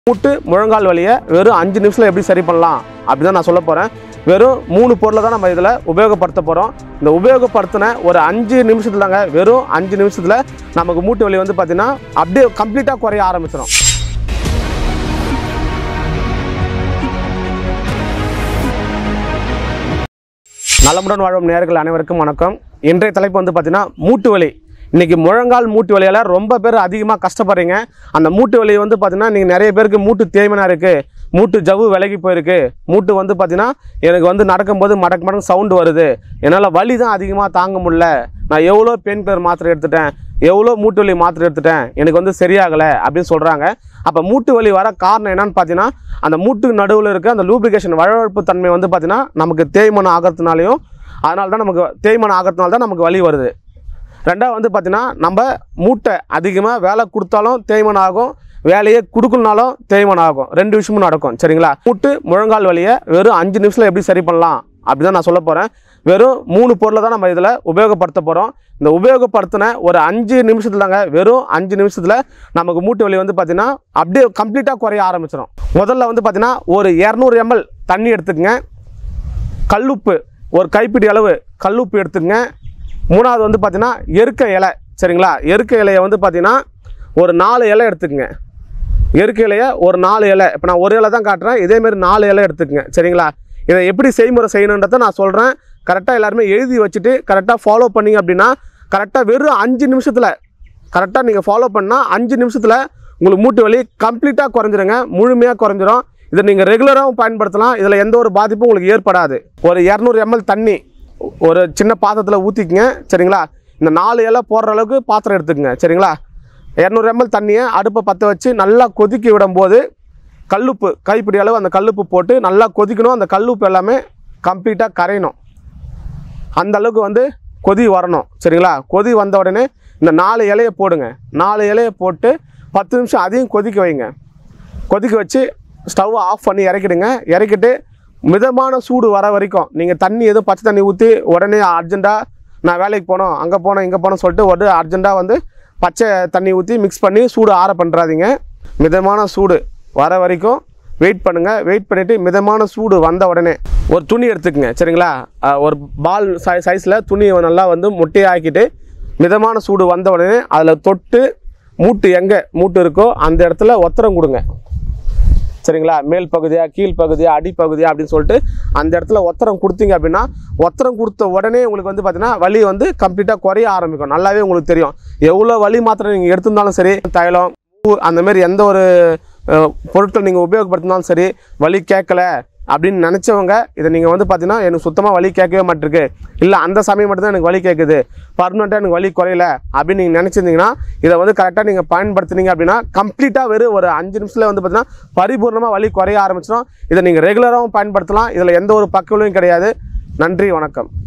மூட்டு முழங்கால் வலியை வெறும் அஞ்சு நிமிஷத்தில் எப்படி சரி பண்ணலாம் அப்படி தான் நான் சொல்ல போகிறேன் வெறும் மூணு பொருளை தான் நம்ம இதில் உபயோகப்படுத்த போகிறோம் இந்த உபயோகப்படுத்தின ஒரு அஞ்சு நிமிஷத்துல தாங்க வெறும் அஞ்சு நிமிஷத்தில் நமக்கு மூட்டு வலி வந்து பார்த்திங்கன்னா அப்படியே கம்ப்ளீட்டாக குறைய ஆரம்பிச்சிடும் நலமுடன் வாழும் நேர்கள் அனைவருக்கும் வணக்கம் இன்றைய தலைப்பு வந்து பார்த்தீங்கன்னா மூட்டு வலி இன்னைக்கு முழங்கால் மூட்டு வலியால் ரொம்ப பேர் அதிகமாக கஷ்டப்படுறீங்க அந்த மூட்டு வலி வந்து பார்த்தீங்கன்னா நீங்கள் நிறைய பேருக்கு மூட்டு தேய்மனா இருக்குது மூட்டு ஜவ்வு விலகி போயிருக்கு மூட்டு வந்து பார்த்தீங்கன்னா எனக்கு வந்து நடக்கும்போது மடக்கு மடக்கு சவுண்டு வருது என்னால் வலி தான் அதிகமாக தாங்க முடியல நான் எவ்வளோ பெயின் கில்லர் மாத்திரை எடுத்துட்டேன் எவ்வளோ மூட்டு வலி மாத்திரை எடுத்துட்டேன் எனக்கு வந்து சரியாகலை அப்படின்னு சொல்கிறாங்க அப்போ மூட்டு வலி வர காரணம் என்னன்னு பார்த்தீங்கன்னா அந்த மூட்டு நடுவில் இருக்க அந்த லூப்ரிகேஷன் வழவழப்பு தன்மை வந்து பார்த்தீங்கன்னா நமக்கு தேய்மானம் ஆகிறதுனாலையும் அதனால தான் நமக்கு தேய்மானம் ஆகிறதுனால தான் நமக்கு வலி வருது ரெண்டாவது வந்து பார்த்தீங்கன்னா நம்ம மூட்டை அதிகமாக வேலை கொடுத்தாலும் தேய்மானம் ஆகும் வேலையே கொடுக்கலனாலும் தேய்மானம் ஆகும் ரெண்டு விஷயமும் நடக்கும் சரிங்களா மூட்டு முழங்கால் வலியை வெறும் அஞ்சு நிமிஷத்தில் எப்படி சரி பண்ணலாம் அப்படி தான் நான் சொல்ல போகிறேன் வெறும் மூணு பொருளை தான் நம்ம இதில் உபயோகப்படுத்த போகிறோம் இந்த உபயோகப்படுத்தின ஒரு அஞ்சு நிமிஷத்துல தாங்க வெறும் அஞ்சு நிமிஷத்தில் நமக்கு மூட்டு வலி வந்து பார்த்திங்கன்னா அப்படியே கம்ப்ளீட்டாக குறைய ஆரம்பிச்சிடும் முதல்ல வந்து பார்த்திங்கன்னா ஒரு இரநூறு எம்எல் தண்ணி எடுத்துக்கங்க கல்லுப்பு ஒரு கைப்பிடி அளவு கல்லுப்பு எடுத்துக்கங்க மூணாவது வந்து பார்த்தீங்கன்னா எருக்க இலை சரிங்களா எருக்க இலையை வந்து பார்த்தீங்கன்னா ஒரு நாலு இலை எடுத்துக்கங்க எருக்க இலையை ஒரு நாலு இலை இப்போ நான் ஒரு இலை தான் காட்டுறேன் இதேமாரி நாலு இலை எடுத்துக்கங்க சரிங்களா இதை எப்படி செய்முறை செய்யணுன்றதை நான் சொல்கிறேன் கரெக்டாக எல்லாருமே எழுதி வச்சுட்டு கரெக்டாக ஃபாலோ பண்ணீங்க அப்படின்னா கரெக்டாக வெறும் அஞ்சு நிமிஷத்தில் கரெக்டாக நீங்கள் ஃபாலோ பண்ணால் அஞ்சு நிமிஷத்தில் உங்களுக்கு மூட்டு வலி கம்ப்ளீட்டாக குறைஞ்சிருங்க முழுமையாக குறைஞ்சிரும் இதை நீங்கள் ரெகுலராகவும் பயன்படுத்தலாம் இதில் எந்த ஒரு பாதிப்பும் உங்களுக்கு ஏற்படாது ஒரு இரநூறு எம்எல் தண்ணி ஒரு சின்ன பாத்திரத்தில் ஊற்றிக்கங்க சரிங்களா இந்த நாலு இலை போடுற அளவுக்கு பாத்திரம் எடுத்துக்கங்க சரிங்களா இரநூறு எம்எல் தண்ணியை அடுப்பை பற்ற வச்சு நல்லா கொதிக்க விடும்போது கல்லுப்பு கைப்பிடி அளவு அந்த கல்லுப்பு போட்டு நல்லா கொதிக்கணும் அந்த கல்லுப்பு எல்லாமே கம்ப்ளீட்டாக கரையணும் அந்த அளவுக்கு வந்து கொதி வரணும் சரிங்களா கொதி வந்த உடனே இந்த நாலு இலையை போடுங்க நாலு இலையை போட்டு பத்து நிமிஷம் அதையும் கொதிக்க வைங்க கொதிக்க வச்சு ஸ்டவ்வை ஆஃப் பண்ணி இறக்கிடுங்க இறக்கிட்டு மிதமான சூடு வர வரைக்கும் நீங்கள் தண்ணி எதுவும் பச்சை தண்ணி ஊற்றி உடனே அர்ஜெண்ட்டாக நான் வேலைக்கு போனோம் அங்கே போனோம் இங்கே போனோம் சொல்லிட்டு உடனே அர்ஜெண்ட்டாக வந்து பச்சை தண்ணி ஊற்றி மிக்ஸ் பண்ணி சூடு ஆற பண்ணுறாதீங்க மிதமான சூடு வர வரைக்கும் வெயிட் பண்ணுங்கள் வெயிட் பண்ணிவிட்டு மிதமான சூடு வந்த உடனே ஒரு துணி எடுத்துக்கங்க சரிங்களா அஹ் ஒரு பால் சை சைஸில் துணியை நல்லா வந்து முட்டையாக்கிட்டு மிதமான சூடு வந்த உடனே அதில் தொட்டு மூட்டு எங்கே மூட்டு இருக்கோ அந்த இடத்துல ஒத்தரம் கொடுங்க சரிங்களா மேல் பகுதியா கீழ் பகுதியா அடிப்பகுதியா அப்படின்னு சொல்லிட்டு அந்த இடத்துல ஒத்தரம் கொடுத்தீங்க அப்படின்னா ஒத்தரம் கொடுத்த உடனே உங்களுக்கு வந்து பார்த்தீங்கன்னா வலி வந்து கம்ப்ளீட்டாக குறைய ஆரம்பிக்கும் நல்லாவே உங்களுக்கு தெரியும் எவ்வளோ வலி மாத்திரை நீங்கள் எடுத்திருந்தாலும் சரி தைலம் பூ அந்த மாதிரி எந்த ஒரு அஹ், பொருட்கள் நீங்கள் உபயோகப்படுத்தினாலும் சரி வலி கேட்கல அப்படின்னு நினச்சவங்க இதை நீங்கள் வந்து பார்த்தீங்கன்னா எனக்கு சுத்தமாக வலி கேட்கவே மாட்டிருக்கு இல்லை அந்த சமயம் மட்டும்தான் எனக்கு வலி கேட்குது பர்மனெண்ட்டாக எனக்கு வலி குறையல அப்படின்னு நீங்கள் நினச்சிருந்தீங்கன்னா இதை வந்து கரெக்டாக நீங்கள் பயன்படுத்துனீங்க அப்படின்னா கம்ப்ளீட்டாக வெறும் ஒரு அஞ்சு நிமிஷத்தில் வந்து பார்த்தீங்கன்னா பரிபூர்ணமாக வலி குறைய ஆரம்பிச்சிடும் இதை நீங்கள் ரெகுலராகவும் பயன்படுத்தலாம் இதில் எந்த ஒரு பக்கவிலையும் கிடையாது நன்றி வணக்கம்